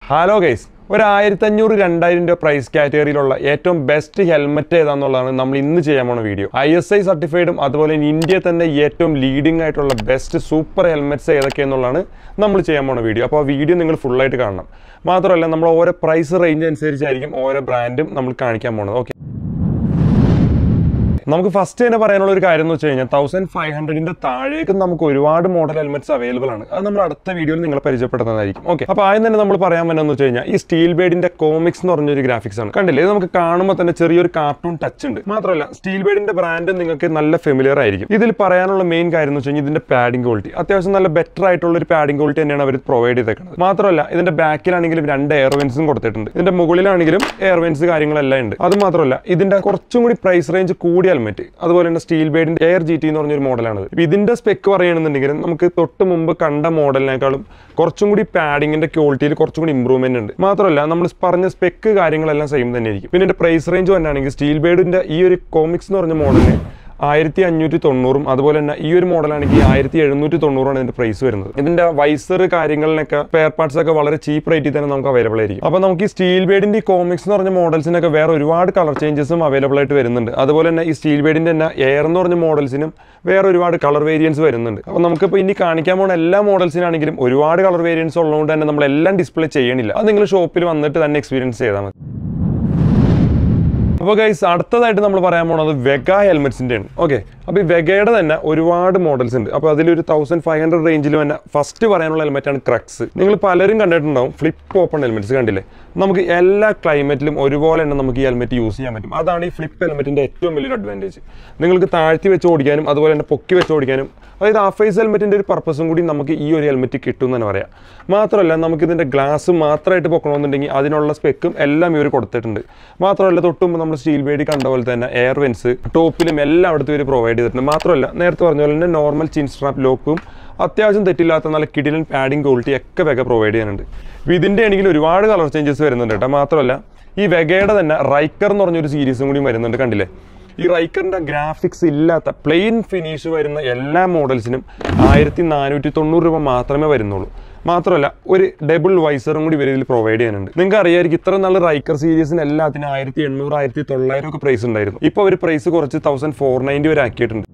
hello guys ഒരു ആയിരത്തി അഞ്ഞൂറ് രണ്ടായിരം രൂപ പ്രൈസ് കാറ്റഗറിയിലുള്ള ഏറ്റവും ബെസ്റ്റ് ഹെൽമെറ്റ് ഏതാന്നുള്ളതാണ് നമ്മൾ ഇന്ന് ചെയ്യാൻ പോണ വീഡിയോ ഐ എസ് ഐ സർട്ടിഫൈഡും അതുപോലെ തന്നെ ഇന്ത്യയിൽ തന്നെ ഏറ്റവും ലീഡിംഗ് ആയിട്ടുള്ള ബെസ്റ്റ് സൂപ്പർ ഹെൽമെറ്റ്സ് ഏതൊക്കെയെന്നുള്ളതാണ് നമ്മൾ ചെയ്യാൻ പോണ വീഡിയോ അപ്പോൾ ആ വീഡിയോ നിങ്ങൾ ഫുള്ളായിട്ട് കാണണം മാത്രമല്ല നമ്മൾ ഓരോ പ്രൈസ് റേഞ്ച് അനുസരിച്ചായിരിക്കും ഓരോ ബ്രാൻഡും നമ്മൾ കാണിക്കാൻ പോണത് ഓക്കെ നമുക്ക് ഫസ്റ്റ് തന്നെ പറയാനുള്ള ഒരു കാര്യം എന്ന് വെച്ച് കഴിഞ്ഞാൽ തൗസൻഡ് ഫൈവ് ഹൺഡ്രഡിന്റെ താഴേക്ക് നമുക്ക് ഒരുപാട് മോഡൽ ഹെൽമെറ്റ്സ് അവൈലബിൾ ആണ് അത് നമ്മൾ അടുത്ത വീഡിയോയിൽ നിങ്ങളെ പരിചയപ്പെടുന്നതായിരിക്കും ഓക്കെ അപ്പോൾ ആദ്യം തന്നെ നമ്മൾ പറയാൻ പറ്റുന്നത് വെച്ച് കഴിഞ്ഞാൽ ഈ സ്റ്റീൽ ബേഡിന്റെ കോമിക്സ് എന്ന് പറഞ്ഞൊരു ഗ്രാഫിക്സ് ആണ് കണ്ടില്ലേ ഇത് നമുക്ക് കാണുമ്പോൾ തന്നെ ചെറിയൊരു കാർട്ടൂൺ ടച്ച് ഉണ്ട് മാത്രമല്ല സ്റ്റീൽ ബേഡിന്റെ ബ്രാൻഡ് നിങ്ങൾക്ക് നല്ല ഫെമിലിയർ ആയിരിക്കും ഇതിൽ പറയാനുള്ള മെയിൻ കാര്യം എന്ന് വെച്ച് കഴിഞ്ഞാൽ ഇതിന്റെ പാഡിംഗ് ക്വാളിറ്റി അത്യാവശ്യം നല്ല ബെറ്റർ ആയിട്ടുള്ള ഒരു പാഡിംഗ് ക്വാളിറ്റി തന്നെയാണ് അവർ പ്രൊവൈഡ് ചെയ്തേക്കുന്നത് മാത്രമല്ല ഇതിന്റെ ബാക്കിലാണെങ്കിലും രണ്ട് എയർവെൻസും കൊടുത്തിട്ടുണ്ട് ഇതിന്റെ മുകളിലാണെങ്കിലും എയർവെൻസ് കാര്യങ്ങളെല്ലാം ഉണ്ട് അത് മാത്രമല്ല ഇതിന്റെ കുറച്ചും കൂടി പ്രൈസ് റേഞ്ച് കൂടിയ ഹെൽമെറ്റ് അതുപോലെ തന്നെ സ്റ്റീൽ ബേഡിന്റെ എയർ ജി ടി എന്ന് പറഞ്ഞൊരു മോഡലാണ് ഇപ്പൊ ഇതിന്റെ സ്പെക്ക് പറയുകയാണെന്നുണ്ടെങ്കിൽ നമുക്ക് തൊട്ട് മുമ്പ് കണ്ട മോഡലിനേക്കാളും കുറച്ചും കൂടി പാഡിങ്ങിന്റെ ക്വാളിറ്റിയിൽ കുറച്ചും കൂടി ഇമ്പ്രൂവ്മെന്റ് ഉണ്ട് മാത്രമല്ല നമ്മൾ പറഞ്ഞ സ്പെക്ക് കാര്യങ്ങളെല്ലാം സെയിം തന്നെയായിരിക്കും പിന്നെ ഇതിന്റെ പ്രൈസ് റേഞ്ച് വന്നാണെങ്കിൽ സ്റ്റീൽ ബേഡിന്റെ ഈ ഒരു കോമിക്സ് എന്ന് പറഞ്ഞ മോഡലിന് ആയിരത്തി അഞ്ഞൂറ്റി തൊണ്ണൂറും അതുപോലെ തന്നെ ഈ ഒരു മോഡലാണെങ്കിൽ ആയിരത്തി എഴുന്നൂറ്റി തൊണ്ണൂറാണ് ഇതിന്റെ പ്രൈസ് വരുന്നത് ഇതിന്റെ വൈസർ കാര്യങ്ങളിനൊക്കെ പെയർ പാർട്സ് ഒക്കെ വളരെ ചീപ്പ് റേറ്റിൽ തന്നെ നമുക്ക് അവൈലബിൾ ആയിരിക്കും അപ്പോൾ നമുക്ക് ഈ സ്റ്റീൽ ബേഡിന്റെ ഈ കോമിക്സ് എന്ന് പറഞ്ഞ മോഡൽസിനൊക്കെ വേറെ ഒരുപാട് കളർ ചേഞ്ചസും അവൈലബിൾ ആയിട്ട് വരുന്നുണ്ട് അതുപോലെ തന്നെ ഈ സ്റ്റീൽ ബേഡിന്റെ തന്നെ എയർ എന്ന് പറഞ്ഞ മോഡൽസിനും വേറെ ഒരുപാട് കളർ വേരിയൻസ് വരുന്നുണ്ട് അപ്പോൾ നമുക്കിപ്പോൾ ഇനി കാണിക്കാൻ പോകുന്ന എല്ലാ മോഡൽസിനാണെങ്കിലും ഒരുപാട് കളർ വേരിയൻസ് ഉള്ളതുകൊണ്ട് തന്നെ നമ്മളെല്ലാം ഡിസ്പ്ലേ ചെയ്യണില്ല അത് നിങ്ങൾ ഷോപ്പിൽ വന്നിട്ട് തന്നെ എക്സ്പീരിയൻസ് ചെയ്താൽ മതി അപ്പോൾ ഗൈസ് അടുത്തതായിട്ട് നമ്മൾ പറയാൻ പോണത് വെഗ ഹെൽമെറ്റ്സിൻ്റെ ആണ് ഓക്കെ അപ്പോൾ ഈ വെഗയുടെ തന്നെ ഒരുപാട് മോഡൽസ് ഉണ്ട് അപ്പോൾ അതിലൊരു തൗസൻഡ് ഫൈവ് ഹൺഡ്രഡ് റേഞ്ചിൽ തന്നെ ഫസ്റ്റ് പറയാനുള്ള ഹെൽമെറ്റാണ് ക്രക്സ് നിങ്ങൾ പലരും കണ്ടിട്ടുണ്ടാവും ഫ്ലിപ്പ് ഓപ്പൺ ഹെൽമെറ്റ്സ് കണ്ടില്ലേ നമുക്ക് എല്ലാ ക്ലൈമറ്റിലും ഒരുപോലെ തന്നെ നമുക്ക് ഈ ഹെൽമെറ്റ് യൂസ് ചെയ്യാൻ പറ്റും അതാണ് ഈ ഫ്ലിപ്പ് ഹെൽമെറ്റിൻ്റെ ഏറ്റവും വലിയൊരു അഡ്വാൻറ്റേജ് നിങ്ങൾക്ക് താഴ്ത്തി വെച്ച് ഓടിക്കാനും അതുപോലെ തന്നെ പൊക്കി വെച്ച് ഓടിക്കാനും അതായത് ഹാഫ് ഫേസ് ഹെൽമെറ്റിൻ്റെ ഒരു പർപ്പസും കൂടി നമുക്ക് ഈ ഒരു ഹെൽമെറ്റ് കിട്ടും എന്ന് തന്നെ പറയാം മാത്രമല്ല നമുക്കിതിൻ്റെ ഗ്ലാസ് മാത്രമായിട്ട് പൊക്കണമെന്നുണ്ടെങ്കിൽ അതിനുള്ള സ്പെക്കും എല്ലാം ഇവർ കൊടുത്തിട്ടുണ്ട് മാത്രമല്ല തൊട്ടുമ്പോൾ നമ്മൾ സ്റ്റീൽ ബേഡി കണ്ട പോലെ തന്നെ എയർ വെൻസ് ടോപ്പിലും എല്ലാം അവിടുത്തെ ഇവർ പ്രൊവൈഡ് ചെയ്തിട്ടുണ്ട് മാത്രമല്ല നേരത്തെ പറഞ്ഞ പോലെ തന്നെ നോർമൽ ചിൻ സ്ട്രാപ്പ് ലോക്കും അത്യാവശ്യം തെറ്റില്ലാത്ത നല്ല കിടിലൻ പാഡിങ് ക്വാളിറ്റി ഒക്കെ വെഗ പ്രൊവൈഡ് ചെയ്യുന്നുണ്ട് അപ്പോൾ ഇതിൻ്റെ ആണെങ്കിൽ ഒരുപാട് കളർ ചേഞ്ചസ് വരുന്നുണ്ട് കേട്ടോ മാത്രമല്ല ഈ വെഗയുടെ തന്നെ റൈക്കർ എന്ന് പറഞ്ഞൊരു സീരീസും കൂടി വരുന്നുണ്ട് കണ്ടില്ലേ ഈ റൈക്കറിന്റെ ഗ്രാഫിക്സ് ഇല്ലാത്ത പ്ലെയിൻ ഫിനിഷ് വരുന്ന എല്ലാ മോഡൽസിനും ആയിരത്തി നാനൂറ്റി തൊണ്ണൂറ് രൂപ മാത്രമേ വരുന്നുള്ളൂ മാത്രമല്ല ഒരു ഡബിൾ വൈസറും കൂടി ഇവർ ഇതിൽ പ്രൊവൈഡ് ചെയ്യുന്നുണ്ട് നിങ്ങൾക്ക് അറിയായിരിക്കും ഇത്ര നല്ല റൈക്കർ സീരീസിന് എല്ലാത്തിനും ആയിരത്തി എണ്ണൂറ് ആയിരത്തി തൊള്ളായിരം ഒക്കെ പ്രൈസ് ഉണ്ടായിരുന്നു ഇപ്പോൾ ഒരു പ്രൈസ് കുറച്ച് തൗസൻഡ് ഫോർ നയൻറ്റി വരെ ആക്കിയിട്ടുണ്ട്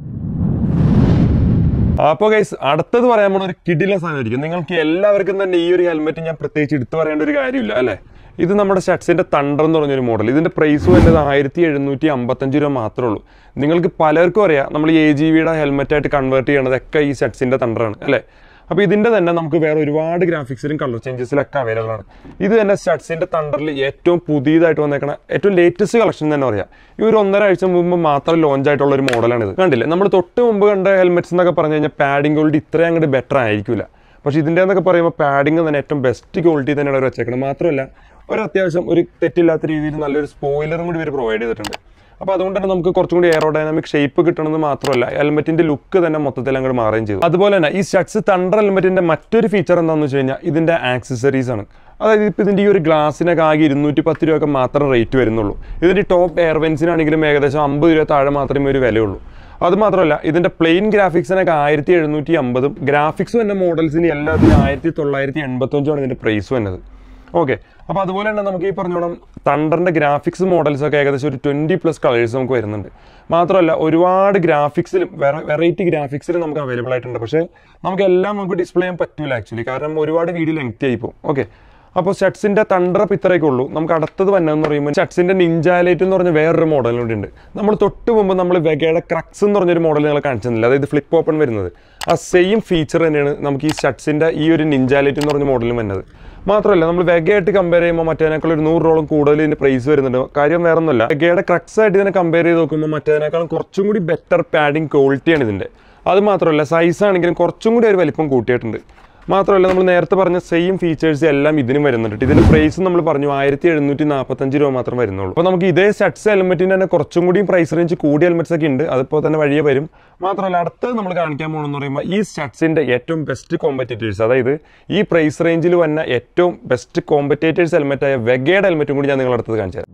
അപ്പോൾ ഗൈസ് അടുത്തത് പറയാൻ പോണ ഒരു കിടില സാധനമായിരിക്കും നിങ്ങൾക്ക് എല്ലാവർക്കും തന്നെ ഈ ഒരു ഹെൽമെറ്റ് ഞാൻ പ്രത്യേകിച്ച് എടുത്തു പറയേണ്ട ഒരു കാര്യമില്ല അല്ലേ ഇത് നമ്മുടെ ഷർട്സിന്റെ തണ്ടർ എന്ന് പറഞ്ഞൊരു മോഡൽ ഇതിന്റെ പ്രൈസ് വരുന്നത് ആയിരത്തി എഴുന്നൂറ്റി അമ്പത്തഞ്ച് രൂപ മാത്രമേ ഉള്ളൂ നിങ്ങൾക്ക് പലർക്കും അറിയാം നമ്മൾ എ ജി വിയുടെ ഹെൽമെറ്റായിട്ട് കൺവേർട്ട് ചെയ്യണതൊക്കെ ഈ ഷർട്സിന്റെ തണ്ടറാണ് അല്ലേ അപ്പോൾ ഇതിന്റെ തന്നെ നമുക്ക് വേറെ ഒരുപാട് ഗ്രാഫിക്സിലും കളർ ചേഞ്ചസിലൊക്കെ അവൈലബിൾ ആണ് ഇത് തന്നെ ഷർട്സിന്റെ തണ്ടറിൽ ഏറ്റവും പുതിയതായിട്ട് വന്നേക്കണ ഏറ്റവും ലേറ്റസ്റ്റ് കളക്ഷൻ തന്നെ പറയാം ഈ ഒരു ഒന്നര ആഴ്ച മുമ്പ് മാത്രം ലോഞ്ച് ആയിട്ടുള്ള ഒരു മോഡലാണ് ഇത് കണ്ടില്ലേ നമ്മൾ തൊട്ട് മുമ്പ് കണ്ട ഹെൽമെറ്റ്സ് എന്നൊക്കെ പറഞ്ഞു കഴിഞ്ഞാൽ പാഡിംഗ് ക്വാളിറ്റി ഇത്രയും അങ്ങോട്ട് ബെറ്റർ ആയിരിക്കില്ല പക്ഷേ ഇതിൻ്റെ എന്നൊക്കെ പറയുമ്പോൾ പാഡിംഗ് തന്നെ ഏറ്റവും ബെസ്റ്റ് ക്വാളിറ്റി തന്നെയാണ് അവർ വെച്ചേക്കുന്നത് മാത്രമല്ല ഒരു അത്യാവശ്യം ഒരു തെറ്റില്ലാത്ത രീതിയിൽ നല്ലൊരു സ്പോയിലറും കൂടി ഇവർ പ്രൊവൈഡ് ചെയ്തിട്ടുണ്ട് അപ്പോൾ അതുകൊണ്ട് തന്നെ നമുക്ക് കുറച്ചും കൂടി എയറോഡൈനാമിക് ഷേപ്പ് കിട്ടണമെന്ന് മാത്രമല്ല ഹെൽമെറ്റിന്റെ ലുക്ക് തന്നെ മൊത്തത്തിൽ അങ്ങോട്ട് മാറുകയും ചെയ്തു അതുപോലെ തന്നെ ഈ ഷട്സ് തണ്ടർ ഹെൽമെറ്റിന്റെ മറ്റൊരു ഫീച്ചർ എന്താണെന്ന് വെച്ച് കഴിഞ്ഞാൽ ഇതിന്റെ ആക്സസറീസ് ആണ് അതായത് ഇപ്പോൾ ഇതിൻ്റെ ഈ ഒരു ഗ്ലാസ്സിനൊക്കെ ആകെ ഇരുന്നൂറ്റി പത്ത് രൂപയൊക്കെ മാത്രം റേറ്റ് വരുന്നുള്ളൂ ഇതിൻ്റെ ടോപ്പ് എയർവെൻസിനാണെങ്കിലും ഏകദേശം അമ്പത് രൂപ താഴെ മാത്രമേ ഒരു വിലയുള്ളൂ അത് മാത്രമല്ല ഇതിന്റെ പ്ലെയിൻ ഗ്രാഫിക്സിനൊക്കെ ആയിരത്തി എഴുന്നൂറ്റി അമ്പതും ഗ്രാഫിക്സ് തന്നെ മോഡൽസിന് എല്ലാത്തിനും ആയിരത്തി തൊള്ളായിരത്തി എൺപത്തഞ്ചുമാണ് ഇതിന്റെ പ്രൈസ് വന്നത് ഓക്കെ അപ്പോൾ അതുപോലെ തന്നെ നമുക്ക് ഈ പറഞ്ഞോളം തണ്ടറിന്റെ ഗ്രാഫിക്സ് മോഡൽസ് ഒക്കെ ഏകദേശം ഒരു ട്വന്റി പ്ലസ് കളേഴ്സ് നമുക്ക് വരുന്നുണ്ട് മാത്രമല്ല ഒരുപാട് ഗ്രാഫിക്സിലും വെറൈറ്റി ഗ്രാഫിക്സിലും നമുക്ക് അവൈലബിൾ ആയിട്ടുണ്ട് പക്ഷേ നമുക്ക് എല്ലാം നമുക്ക് ഡിസ്പ്ലേ ചെയ്യാൻ പറ്റൂല ആക്ച്വലി കാരണം ഒരുപാട് വീഡിയോ ലെങ്തി ആയിപ്പോൾ ഓക്കെ അപ്പോൾ ഷട്സിന്റെ തണ്ടർ അപ്പം ഇത്രയൊക്കെ ഉള്ളൂ നമുക്ക് അടുത്തത് വന്നതെന്ന് പറയുമ്പോൾ ഷട്സിന്റെ നിഞ്ചാലൈറ്റ് എന്ന് പറഞ്ഞ വേറൊരു മോഡൽ കൂടി ഉണ്ട് നമ്മൾ തൊട്ട് മുമ്പ് നമ്മൾ വെഗയുടെ ക്രക്സ് എന്ന് പറഞ്ഞൊരു മോഡൽ നിങ്ങൾ കാണിച്ചിരുന്നില്ല അതായത് ഫ്ലിപ്പ് ഓപ്പൺ വരുന്നത് ആ സെയിം ഫീച്ചർ തന്നെയാണ് നമുക്ക് ഈ ഷട്സിന്റെ ഈ ഒരു നിഞ്ചാലൈറ്റ് എന്ന് പറഞ്ഞ മോഡലും വരുന്നത് മാത്രമല്ല നമ്മൾ വെഗയായിട്ട് കമ്പയർ ചെയ്യുമ്പോൾ മറ്റേനേക്കാൾ ഒരു നൂറോളം കൂടുതൽ ഇതിന്റെ പ്രൈസ് വരുന്നുണ്ട് കാര്യം വേറെ ഒന്നുമല്ല വെഗയുടെ ക്രക്സ് ആയിട്ട് ഇതിനെ കമ്പയർ ചെയ്ത് നോക്കുമ്പോൾ മറ്റേനേക്കാളും കുറച്ചും കൂടി ബെറ്റർ പാഡിങ് ക്വാളിറ്റിയാണ് ഇതിന്റെ അത് മാത്രമല്ല സൈസ് ആണെങ്കിലും കുറച്ചും കൂടി ഒരു വലിപ്പം കൂട്ടിയിട്ടുണ്ട് മാത്രമല്ല നമ്മൾ നേരത്തെ പറഞ്ഞ സെയിം ഫീച്ചേഴ്സ് എല്ലാം ഇതിനും വരുന്നുണ്ട് ഇതിന്റെ പ്രൈസ് നമ്മൾ പറഞ്ഞു ആയിരത്തി എഴുന്നൂറ്റി നാൽപ്പത്തഞ്ച് രൂപ മാത്രം വരുന്നുള്ളൂ അപ്പോൾ നമുക്ക് ഇതേ സെറ്റ്സ് ഹെൽമെറ്റിന് തന്നെ കുറച്ചും കൂടി പ്രൈസ് റേഞ്ച് കൂടിയ ഹെൽമെറ്റ്സ് ഒക്കെ ഉണ്ട് അതിപ്പോൾ തന്നെ വഴിയെ വരും മാത്രമല്ല അടുത്തത് നമ്മൾ കാണിക്കാൻ പോകണമെന്ന് പറയുമ്പോൾ ഈ ഷട്സിന്റെ ഏറ്റവും ബെസ്റ്റ് കോമ്പറ്റേറ്റേഴ്സ് അതായത് ഈ പ്രൈസ് റേഞ്ചിൽ വന്ന ഏറ്റവും ബെസ്റ്റ് കോമ്പറ്റേറ്റേഴ്സ് ഹെൽമെറ്റായ വെഗയുടെ ഹെൽമെറ്റും കൂടി ഞാൻ നിങ്ങളുടെ അടുത്തത് കാണിച്ചു തരാം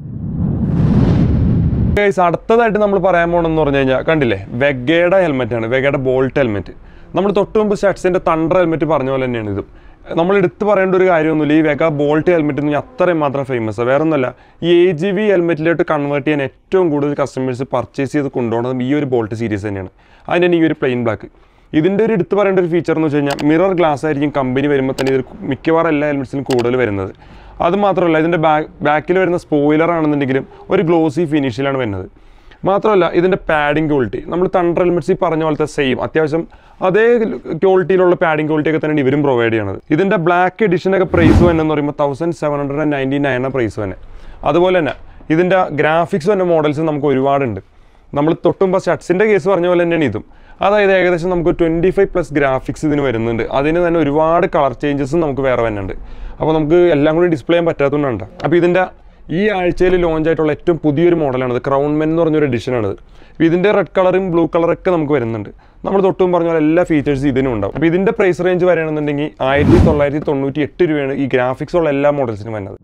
ഗൈസ് അടുത്തതായിട്ട് നമ്മൾ പറയാൻ പോകണമെന്ന് പറഞ്ഞു കഴിഞ്ഞാൽ കണ്ടില്ലേ വെഗയുടെ ഹെൽമെറ്റ് ആണ് വെഗയുടെ ബോൾട്ട് ഹെൽമെറ്റ് നമ്മൾ തൊട്ട് മുമ്പ് ഷട്സിന്റെ തണ്ടർ ഹെൽമെറ്റ് പറഞ്ഞ പോലെ തന്നെയാണ് ഇതും നമ്മൾ എടുത്തു പറയേണ്ട ഒരു കാര്യമൊന്നുമില്ല ഈ വെഗ ബോൾട്ട് ഹെൽമെറ്റ് എന്ന് പറഞ്ഞാൽ അത്രയും മാത്രം ഫേമസ് വേറെ ഒന്നുമല്ല ഈ എ ജി വി ഹെൽമെറ്റിലോട്ട് കൺവേർട്ട് ചെയ്യാൻ ഏറ്റവും കൂടുതൽ കസ്റ്റമേഴ്സ് പർച്ചേസ് ചെയ്ത് കൊണ്ടുപോകുന്നത് ഈ ഒരു ബോൾട്ട് സീരീസ് തന്നെയാണ് അതിന് തന്നെ ഈ ഒരു പ്ലെയിൻ ബ്ലാക്ക് ഇതിൻ്റെ ഒരു എടുത്തു പറയേണ്ട ഒരു ഫീച്ചർ എന്ന് വെച്ച് കഴിഞ്ഞാൽ മിറർ ഗ്ലാസ് ആയിരിക്കും കമ്പനി വരുമ്പോൾ തന്നെ ഇത് മിക്കവാറും എല്ലാ ഹെൽമെറ്റ്സിലും കൂടുതൽ വരുന്നത് അത് മാത്രമല്ല ഇതിൻ്റെ ബാക്ക് ബാക്കിൽ വരുന്ന സ്പോയിലർ ആണെന്നുണ്ടെങ്കിലും ഒരു ഗ്ലോസി ഫിനിഷിലാണ് വരുന്നത് മാത്രമല്ല ഇതിൻ്റെ പാഡിംഗ് ക്വാളിറ്റി നമ്മൾ തണ്ടർ ഹെൽമെറ്റ്സ് ഈ പറഞ്ഞ പോലത്തെ സെയിം അത്യാവശ്യം അതേ ക്വാളിറ്റിയിലുള്ള പാഡിംഗ് ക്വാളിറ്റി ഒക്കെ തന്നെയാണ് ഇവരും പ്രൊവൈഡ് ചെയ്യണത് ഇതിൻ്റെ ബ്ലാക്ക് എഡിഷനൊക്കെ പ്രൈസ് തന്നെ എന്ന് പറയുമ്പോൾ thousand seven hundred and ninety nine price തന്നെ അതുപോലെ തന്നെ ഇതിൻ്റെ ഗ്രാഫിക്സ് തന്നെ മോഡൽസ് നമുക്ക് ഒരുപാടുണ്ട് നമ്മൾ തൊട്ടുമ്പോൾ ഷട്ട്സിൻ്റെ കേസ് പറഞ്ഞ പോലെ തന്നെയാണ് ഇതും അതായത് ഏകദേശം നമുക്ക് ട്വൻറ്റി ഫൈവ് പ്ലസ് ഗ്രാഫിക്സ് ഇതിന് വരുന്നുണ്ട് അതിന് തന്നെ ഒരുപാട് കളർ ചേഞ്ചസും നമുക്ക് വേറെ വരുന്നുണ്ട് അപ്പോൾ നമുക്ക് എല്ലാം കൂടി ഡിസ്പ്ലേ ചെയ്യാൻ പറ്റാത്തതുകൊണ്ടാണ് അപ്പോൾ ഇതിൻ്റെ ഈ ആഴ്ചയിൽ ലോഞ്ച് ആയിട്ടുള്ള ഏറ്റവും പുതിയൊരു മോഡലാണിത് ക്രൗൺ മെൻ എന്ന് പറഞ്ഞൊരു എഡിഷനാണിത് അപ്പോൾ ഇതിൻ്റെ റെഡ് കളറും ബ്ലൂ കളറൊക്കെ നമുക്ക് വരുന്നുണ്ട് നമ്മൾ തൊട്ടും പറഞ്ഞ പോലെ എല്ലാ ഫീച്ചേഴ്സും ഇതിനും ഉണ്ടാവും അപ്പോൾ ഇതിൻ്റെ പ്രൈസ് റേഞ്ച് വരികയാണെന്നുണ്ടെങ്കിൽ ആയിരത്തി തൊള്ളായിരത്തി തൊണ്ണൂറ്റി എട്ട് രൂപയാണ് ഈ ഗ്രാഫിക്സ് ഉള്ള എല്ലാ മോഡൽസിനും വരുന്നത്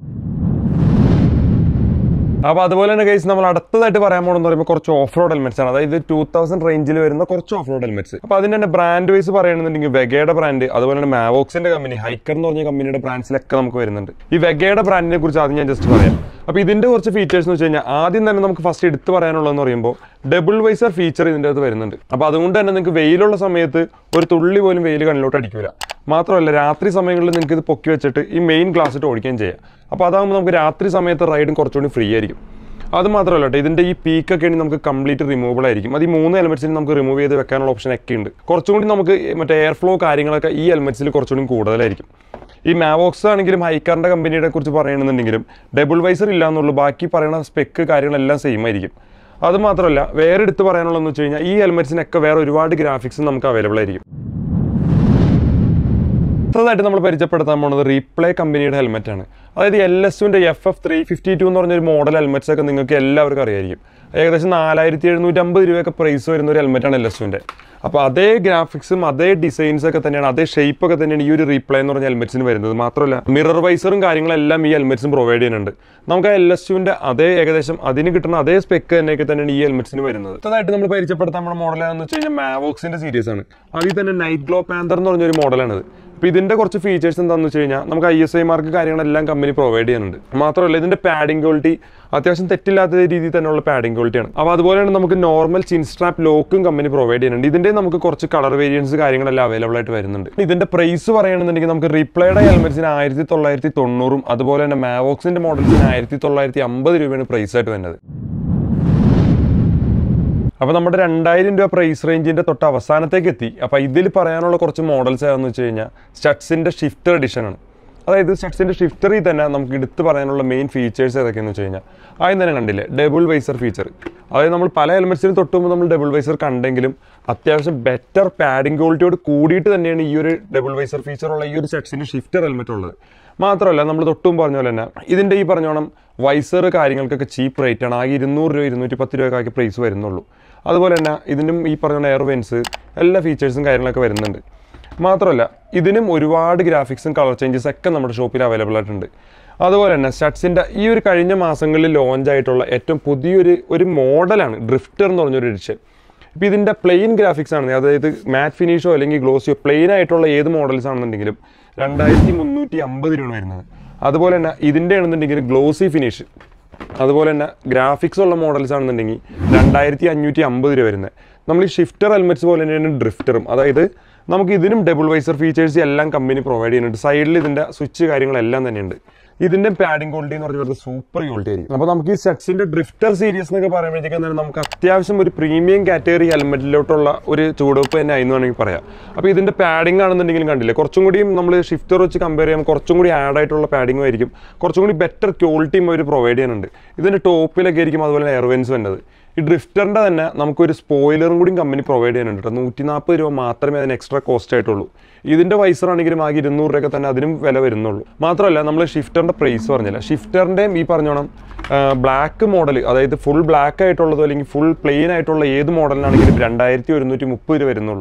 അപ്പോൾ അതുപോലെ തന്നെ കേസ് നമ്മൾ അടുത്തതായിട്ട് പറയാൻ പോകണമെന്ന് പറയുമ്പോൾ കുറച്ച് ഓഫ് റോഡ് ഹെൽമെറ്റ്സ് ആണ് അതായത് ടൂ തൗസൻഡ് റേഞ്ചിൽ വരുന്ന കുറച്ച് ഓഫ് റോഡ് ഹെൽമെറ്റ്സ് അപ്പോൾ അതിൻ്റെ തന്നെ ബ്രാൻഡ് വൈസ് പറയുകയാണെന്നുണ്ടെങ്കിൽ വെഗയുടെ ബ്രാൻഡ് അതുപോലെ തന്നെ മാവോക്സിന്റെ കമ്പനി ഹൈക്കർ എന്ന് പറഞ്ഞ കമ്പനിയുടെ ബ്രാൻഡ്സിലൊക്കെ നമുക്ക് വരുന്നുണ്ട് ഈ വെഗയുടെ ബ്രാൻഡിനെ കുറിച്ച് ആദ്യം ഞാൻ ജസ്റ്റ് പറയാം അപ്പോൾ ഇതിന്റെ കുറച്ച് ഫീച്ചേഴ്സ് എന്ന് വെച്ച് കഴിഞ്ഞാൽ ആദ്യം തന്നെ നമുക്ക് ഫസ്റ്റ് എടുത്ത് പറയാനുള്ളതെന്ന് പറയുമ്പോൾ ഡബിൾ വൈസർ ഫീച്ചർ ഇതിൻ്റെ അകത്ത് വരുന്നുണ്ട് അപ്പോൾ അതുകൊണ്ട് തന്നെ നിങ്ങൾക്ക് വെയിലുള്ള സമയത്ത് ഒരു തുള്ളി പോലും വെയിൽ കണ്ണിലോട്ട് അടിക്കില്ല മാത്രമല്ല രാത്രി സമയങ്ങളിൽ നിങ്ങൾക്ക് ഇത് പൊക്കി വെച്ചിട്ട് ഈ മെയിൻ ഗ്ലാസ് ഇട്ട് ഓടിക്കുകയും ചെയ്യാം അപ്പോൾ അതാകുമ്പോൾ നമുക്ക് രാത്രി സമയത്ത് റൈഡും കുറച്ചുകൂടി ഫ്രീ ആയിരിക്കും അത് മാത്രമല്ല കേട്ടോ ഇതിൻ്റെ ഈ പീക്കൊക്കെ ആണെങ്കിൽ നമുക്ക് കംപ്ലീറ്റ് റിമൂവബിൾ ആയിരിക്കും അത് ഈ മൂന്ന് എലമെന്റ്സിന് നമുക്ക് റിമൂവ് ചെയ്ത് വെക്കാനുള്ള ഓപ്ഷൻ ഒക്കെ ഉണ്ട് കുറച്ചും കൂടി നമുക്ക് മറ്റേ എയർ ഫ്ലോ കാര്യങ്ങളൊക്കെ ഈ എലമെന്റ്സിൽ കുറച്ചുകൂടി കൂടുതലായിരിക്കും ഈ മാവോക്സ് ആണെങ്കിലും ഹൈക്കാറിൻ്റെ കമ്പനിയുടെ കുറിച്ച് പറയുകയാണെന്നുണ്ടെങ്കിലും ഡബിൾ വൈസർ ഇല്ല എന്നുള്ളൂ ബാക്കി പറയുന്ന സ്പെക്ക് കാര്യങ്ങളെല്ലാം സെയിം ആയിരിക്കും അത് മാത്രമല്ല വേറെ എടുത്ത് പറയാനുള്ളതെന്ന് വെച്ച് കഴിഞ്ഞാൽ ഈ ഹെൽമെറ്റ്സിനൊക്കെ വേറെ ഒരുപാട് ഗ്രാഫിക്സ് നമുക്ക് അവൈലബിൾ ആയിരിക്കും അടുത്തതായിട്ട് നമ്മൾ പരിചയപ്പെടുത്താൻ പോകുന്നത് റീപ്ലേ കമ്പനിയുടെ ഹെൽമെറ്റ് ആണ് അതായത് എൽ എസുവിൻ്റെ F F three fifty two എന്ന് പറഞ്ഞൊരു മോഡൽ ഹെൽമെറ്റ്സ് ഒക്കെ നിങ്ങൾക്ക് എല്ലാവർക്കും അറിയായിരിക്കും ഏകദേശം നാലായിരത്തി എഴുന്നൂറ്റി അമ്പത് രൂപയൊക്കെ പ്രൈസ് വരുന്ന ഒരു ഹെൽമെറ്റാണ് എൽ എസുവിൻ്റെ അപ്പോൾ അതേ ഗ്രാഫിക്സും അതേ ഡിസൈൻസ് ഒക്കെ തന്നെയാണ് അതേ ഷേപ്പ് ഒക്കെ തന്നെയാണ് ഈ ഒരു റീപ്ലേ എന്ന് പറഞ്ഞ ഹെൽമെറ്റ്സിന് വരുന്നത് മാത്രമല്ല മിറർ വൈസറും കാര്യങ്ങളെല്ലാം ഈ ഹെൽമെറ്റ്സും പ്രൊവൈഡ് ചെയ്യുന്നുണ്ട് നമുക്ക് ആ എൽ എസ് യുവിൻ്റെ അതേ ഏകദേശം അതിന് കിട്ടുന്ന അതേ സ്പെക്ക് തന്നെയൊക്കെ തന്നെയാണ് ഈ ഹെൽമെറ്റ്സിന് വരുന്നത് അടുത്തതായിട്ട് നമ്മൾ പരിചയപ്പെടുത്താൻ നമ്മുടെ മോഡലാണെന്ന് വെച്ച് കഴിഞ്ഞാൽ മാവോക്സിന്റെ സീരീസ് ആണ് അതിൽ തന്നെ നൈറ്റ് ഗ്ലോ പാന്തർ എന്ന് പറഞ്ഞൊരു മോഡലാണിത് അപ്പോൾ ഇതിന്റെ കുറച്ച് ഫീച്ചേഴ്സ് എന്താണെന്ന് വെച്ച് കഴിഞ്ഞാൽ നമുക്ക് ഐ എസ് ഐ മാർക്ക് കാര്യങ്ങളെല്ലാം കമ്പനി പ്രൊവൈഡ് ചെയ്യുന്നുണ്ട് മാത്രമല്ല ഇതിന്റെ പാഡിംഗ് ക്വാളിറ്റി അത്യാവശ്യം തെറ്റില്ലാത്ത രീതിയിൽ തന്നെയുള്ള പാഡിംഗ് ക്വാളിറ്റിയാണ് അപ്പോൾ അതുപോലെ തന്നെ നമുക്ക് നോർമൽ ചിൻ സ്ട്രാപ്പ് ലോക്കും കമ്പനി പ്രൊവൈഡ് ചെയ്യുന്നുണ്ട് ഇതിന്റെ നമുക്ക് കുറച്ച് കളർ വേരിയൻസ് കാര്യങ്ങളെല്ലാം അവൈലബിൾ ആയിട്ട് വരുന്നുണ്ട് ഇതിന്റെ പ്രൈസ് പറയുകയാണെന്നുണ്ടെങ്കിൽ നമുക്ക് റിപ്ലൈഡ് ഹെൽമെറ്റ്സിന് ആയിരത്തി തൊള്ളായിരത്തി തൊണ്ണൂറും അതുപോലെ തന്നെ മാവോക്സിന്റെ മോഡൽസിന് ആയിരത്തി തൊള്ളായിരത്തി അമ്പത് രൂപയാണ് പ്രൈസ് ആയിട്ട് വരുന്നത് അപ്പോൾ നമ്മുടെ രണ്ടായിരം രൂപ പ്രൈസ് റേഞ്ചിന്റെ തൊട്ട് അവസാനത്തേക്ക് എത്തി അപ്പോൾ ഇതിൽ പറയാനുള്ള കുറച്ച് മോഡൽസ് ഏതാണെന്ന് വെച്ച് കഴിഞ്ഞാൽ സ്റ്റഡ്സിന്റെ ഷിഫ്റ്റർ എഡിഷൻ ആണ് അതായത് സ്റ്റഡ്സിന്റെ ഷിഫ്റ്ററിൽ തന്നെ നമുക്ക് എടുത്ത് പറയാനുള്ള മെയിൻ ഫീച്ചേഴ്സ് ഏതൊക്കെയെന്ന് വെച്ച് കഴിഞ്ഞാൽ ആദ്യം തന്നെ കണ്ടില്ലേ ഡബിൾ വൈസർ ഫീച്ചർ അതായത് നമ്മൾ പല ഹെൽമെറ്റ്സിലും തൊട്ട് മുമ്പ് നമ്മൾ ഡബിൾ വൈസർ കണ്ടെങ്കിലും അത്യാവശ്യം ബെറ്റർ പാഡിംഗ് ക്വാളിറ്റിയോട് കൂടിയിട്ട് തന്നെയാണ് ഈ ഒരു ഡബിൾ വൈസർ ഫീച്ചറുള്ള ഈ ഒരു സ്റ്റഡ്സിന്റെ ഷിഫ്റ്റർ ഹെൽമെറ്റ് ഉള്ളത് മാത്രമല്ല നമ്മൾ തൊട്ടും പറഞ്ഞ പോലെ തന്നെ ഇതിൻ്റെ ഈ പറഞ്ഞോണം വൈസർ കാര്യങ്ങൾക്കൊക്കെ ചീപ്പ് റേറ്റ് ആണ് ആകെ ഇരുന്നൂറ് രൂപ ഇരുന്നൂറ്റി പത്ത് രൂപയൊക്കെ പ്രൈസ് വരുന്നുള്ളൂ അതുപോലെ തന്നെ ഇതിനും ഈ പറഞ്ഞ എയർ വെൻസ് എല്ലാ ഫീച്ചേഴ്സും കാര്യങ്ങളൊക്കെ വരുന്നുണ്ട് മാത്രമല്ല ഇതിനും ഒരുപാട് ഗ്രാഫിക്സും കളർ ചേഞ്ചസ് ഒക്കെ നമ്മുടെ ഷോപ്പിൽ അവൈലബിൾ ആയിട്ടുണ്ട് അതുപോലെ തന്നെ സ്റ്റഡ്സിൻ്റെ ഈ ഒരു കഴിഞ്ഞ മാസങ്ങളിൽ ലോഞ്ച് ആയിട്ടുള്ള ഏറ്റവും പുതിയൊരു ഒരു മോഡലാണ് ഡ്രിഫ്റ്റർ എന്ന് പറഞ്ഞൊരു എഡിഷൻ ഇപ്പോൾ ഇതിൻ്റെ പ്ലെയിൻ ഗ്രാഫിക്സ് ആണ് അതായത് മാറ്റ് ഫിനിഷോ അല്ലെങ്കിൽ ഗ്ലോസിയോ പ്ലെയിൻ ആയിട്ടുള്ള ഏത് മോഡൽസ് ആണെന്നുണ്ടെങ്കിലും രണ്ടായിരത്തി മുന്നൂറ്റി അമ്പത് രൂപയാണ് വരുന്നത് അതുപോലെ തന്നെ ഇതിൻ്റെ ആണെന്നുണ്ടെങ്കിൽ ഗ്ലോസി ഫിനിഷ് അതുപോലെ തന്നെ ഗ്രാഫിക്സ് ഉള്ള മോഡൽസ് ആണെന്നുണ്ടെങ്കിൽ രണ്ടായിരത്തി അഞ്ഞൂറ്റി അമ്പത് രൂപ വരുന്നത് നമ്മൾ ഈ ഷിഫ്റ്റർ ഹെൽമെറ്റ്സ് പോലെ തന്നെയാണ് ഡ്രിഫ്റ്ററും അതായത് നമുക്ക് ഇതിനും ഡബിൾ വൈസർ ഫീച്ചേഴ്സ് എല്ലാം കമ്പനി പ്രൊവൈഡ് ചെയ്യുന്നുണ്ട് സൈഡിൽ ഇതിൻ്റെ സ്വിച്ച് കാര്യങ്ങളെല്ലാം തന്നെയുണ്ട് ഇതിന്റെ പാഡിംഗ് ക്വാളിറ്റി എന്ന് പറഞ്ഞാൽ സൂപ്പർ ക്വാളിറ്റി ആയിരിക്കും അപ്പോൾ നമുക്ക് ഈ സെറ്റ്സിന്റെ ഡ്രിഫ്റ്റർ സീരീസ് എന്നൊക്കെ പറയുമ്പോഴത്തേക്കും തന്നെ നമുക്ക് അത്യാവശ്യം ഒരു പ്രീമിയം കാറ്റഗറി ഹെൽമെറ്റിലോട്ടുള്ള ഒരു ചുവടുവെപ്പ് തന്നെ ആയിരുന്നു വേണമെങ്കിൽ പറയാം അപ്പോൾ ഇതിന്റെ പാഡിംഗ് ആണെന്നുണ്ടെങ്കിലും കണ്ടില്ലേ കുറച്ചും കൂടിയും നമ്മൾ ഷിഫ്റ്റർ വെച്ച് കമ്പയർ ചെയ്യുമ്പോൾ കുറച്ചും കൂടി ആഡ് ആയിട്ടുള്ള പാഡിംഗ് ആയിരിക്കും കുറച്ചും കൂടി ബെറ്റർ ക്വാളിറ്റിയും അവർ പ്രൊവൈഡ് ചെയ്യുന്നുണ്ട് ഇതിന്റെ ടോപ്പിലൊക്കെ ആയിരിക്കും അതുപോലെ എയർവെൻസ് വരുന്നത് ഈ ഡ്രിഫ്റ്ററിൻ്റെ തന്നെ നമുക്കൊരു സ്പോയിലറും കൂടി കമ്പനി പ്രൊവൈഡ് ചെയ്യുന്നുണ്ട് കേട്ടോ നൂറ്റി നാൽപ്പത് രൂപ മാത്രമേ അതിന് എക്സ്ട്രാ കോസ്റ്റ് ആയിട്ടുള്ളൂ ഇതിൻ്റെ വൈസർ ആണെങ്കിലും ആകെ ഇരുന്നൂറ് രൂപയൊക്കെ തന്നെ അതിനും വില വരുന്നുള്ളൂ മാത്രമല്ല നമ്മൾ ഷിഫ്റ്ററിൻ്റെ പ്രൈസ് പറഞ്ഞില്ല ഷിഫ്റ്ററിൻ്റെയും ഈ പറഞ്ഞോണം ബ്ലാക്ക് മോഡൽ അതായത് ഫുൾ ബ്ലാക്ക് ആയിട്ടുള്ളതോ അല്ലെങ്കിൽ ഫുൾ പ്ലെയിൻ ആയിട്ടുള്ള ഏത് മോഡലിനാണെങ്കിലും രണ്ടായിരത്തി ഒരുന്നൂറ്റി മുപ്പത് രൂപ വരുന്നുള്ളൂ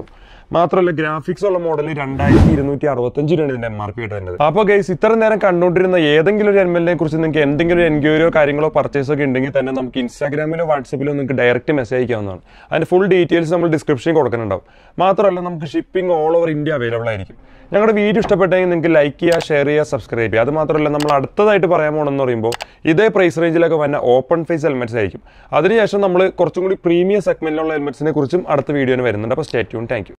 മാത്രമല്ല ഗ്രാഫിക്സ് ഉള്ള മോഡൽ രണ്ടായിരത്തി ഇരുന്നൂറ്റി അറുപത്തഞ്ച് രൂപയാണ് ഇതിന്റെ എം ആർ പി ആയിട്ട് വരുന്നത് അപ്പോൾ ഗൈസ് ഇത്ര നേരം കണ്ടുകൊണ്ടിരുന്ന ഏതെങ്കിലും ഒരു ഹെൽമെറ്റിനെ കുറിച്ച് നിങ്ങൾക്ക് എന്തെങ്കിലും എൻക്വയറിയോ കാര്യങ്ങളോ പർച്ചേസോ ഒക്കെ ഉണ്ടെങ്കിൽ തന്നെ നമുക്ക് ഇൻസ്റ്റാഗ്രാമിലോ വാട്സപ്പിലോ നിങ്ങൾക്ക് ഡയറക്റ്റ് മെസ്സേജ് അയക്കാവുന്നതാണ് അതിന്റെ ഫുൾ ഡീറ്റെയിൽസ് നമ്മൾ ഡിസ്ക്രിപ്ഷനിൽ കൊടുക്കുന്നുണ്ടാവും മാത്രമല്ല നമുക്ക് shipping all over India available ആയിരിക്കും ഞങ്ങളുടെ വീഡിയോ ഇഷ്ടപ്പെട്ടെങ്കിൽ നിങ്ങൾക്ക് ലൈക്ക് ചെയ്യുക ഷെയർ ചെയ്യുക സബ്സ്ക്രൈബ് ചെയ്യുക അത് മാത്രമല്ല നമ്മൾ അടുത്തതായിട്ട് പറയാൻ പോകണമെന്ന് പറയുമ്പോൾ ഇതേ പ്രൈസ് റേഞ്ചിലൊക്കെ വന്ന ഓപ്പൺ ഫേസ് ഹെൽമെറ്റ്സ് ആയിരിക്കും അതിനുശേഷം നമ്മൾ കുറച്ചും കൂടി പ്രീമിയം സെഗ്മെന്റിലുള്ള ഹെൽമെറ്റ്സിനെ കുറിച്ചും അടുത്ത വീഡിയോയിൽ വരുന്നുണ്ട് അപ്പോൾ സ്റ്റേ ട്യൂൺ താങ്ക്